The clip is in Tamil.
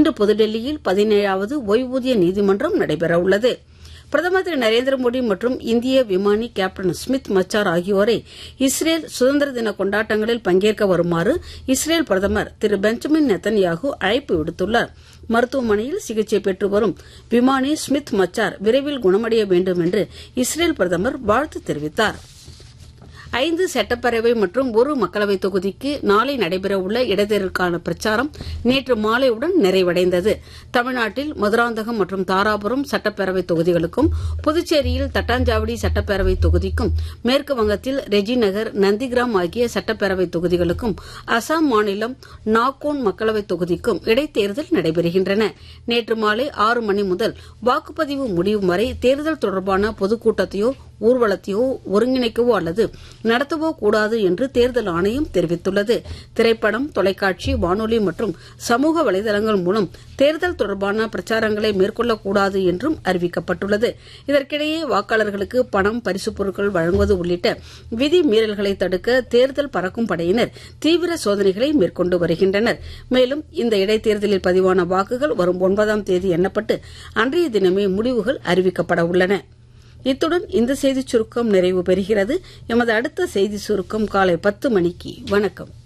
இன்று புதுடெல்லியில் பதினேழாவது ஓய்வூதிய நீதிமன்றம் நடைபெறவுள்ளது பிரதமர் திரு நரேந்திர மோடி மற்றும் இந்திய விமானி கேப்டன் ஸ்மித் மச்சார் ஆகியோரை இஸ்ரேல் சுதந்திர தின கொண்டாட்டங்களில் பங்கேற்க வருமாறு இஸ்ரேல் பிரதமர் திரு பெஞ்சமின் நெத்தன்யாகு அழைப்பு விடுத்துள்ளார் மருத்துவமனையில் சிகிச்சை பெற்று வரும் விமானி ஸ்மித் மச்சார் விரைவில் குணமடைய வேண்டும் என்று இஸ்ரேல் பிரதமர் வாழ்த்து தெரிவித்தார் ஐந்து சட்டப்பேரவை மற்றும் ஒரு மக்களவைத் தொகுதிக்கு நாளை நடைபெறவுள்ள இடைத்தேர்தலுக்கான பிரச்சாரம் நேற்று மாலையுடன் நிறைவடைந்தது தமிழ்நாட்டில் மதுராந்தகம் மற்றும் தாராபுரம் சட்டப்பேரவை தொகுதிகளுக்கும் புதுச்சேரியில் தட்டாஞ்சாவடி சட்டப்பேரவை தொகுதிக்கும் மேற்கு வங்கத்தில் ரெஜிநகர் நந்திகிராம் ஆகிய சட்டப்பேரவை தொகுதிகளுக்கும் அசாம் மாநிலம் நாகோன் மக்களவைத் தொகுதிக்கும் இடைத்தேர்தல் நடைபெறுகின்றன நேற்று மாலை ஆறு மணி முதல் வாக்குப்பதிவு முடியும் வரை தேர்தல் தொடர்பான பொதுக்கூட்டத்தையோ ஊர்வலத்தையோ ஒருங்கிணைக்கவோ அல்லது நடத்தவோ கூடாது என்று தேர்தல் ஆணையம் தெரிவித்துள்ளது திரைப்படம் தொலைக்காட்சி வானொலி மற்றும் சமூக வலைதளங்கள் மூலம் தேர்தல் தொடர்பான பிரச்சாரங்களை மேற்கொள்ளக்கூடாது என்றும் அறிவிக்கப்பட்டுள்ளது இதற்கிடையே வாக்காளர்களுக்கு பணம் பரிசுப் பொருட்கள் வழங்குவது உள்ளிட்ட விதி மீறல்களை தடுக்க தேர்தல் பறக்கும் படையினர் தீவிர சோதனைகளை மேற்கொண்டு வருகின்றனர் மேலும் இந்த இடைத்தேர்தலில் பதிவான வாக்குகள் வரும் ஒன்பதாம் தேதி எண்ணப்பட்டு அன்றைய தினமே முடிவுகள் அறிவிக்கப்பட உள்ளன இத்துடன் இந்த செய்திச் சுருக்கம் நிறைவு பெறுகிறது எமது அடுத்த செய்தி சுருக்கம் காலை பத்து மணிக்கு வணக்கம்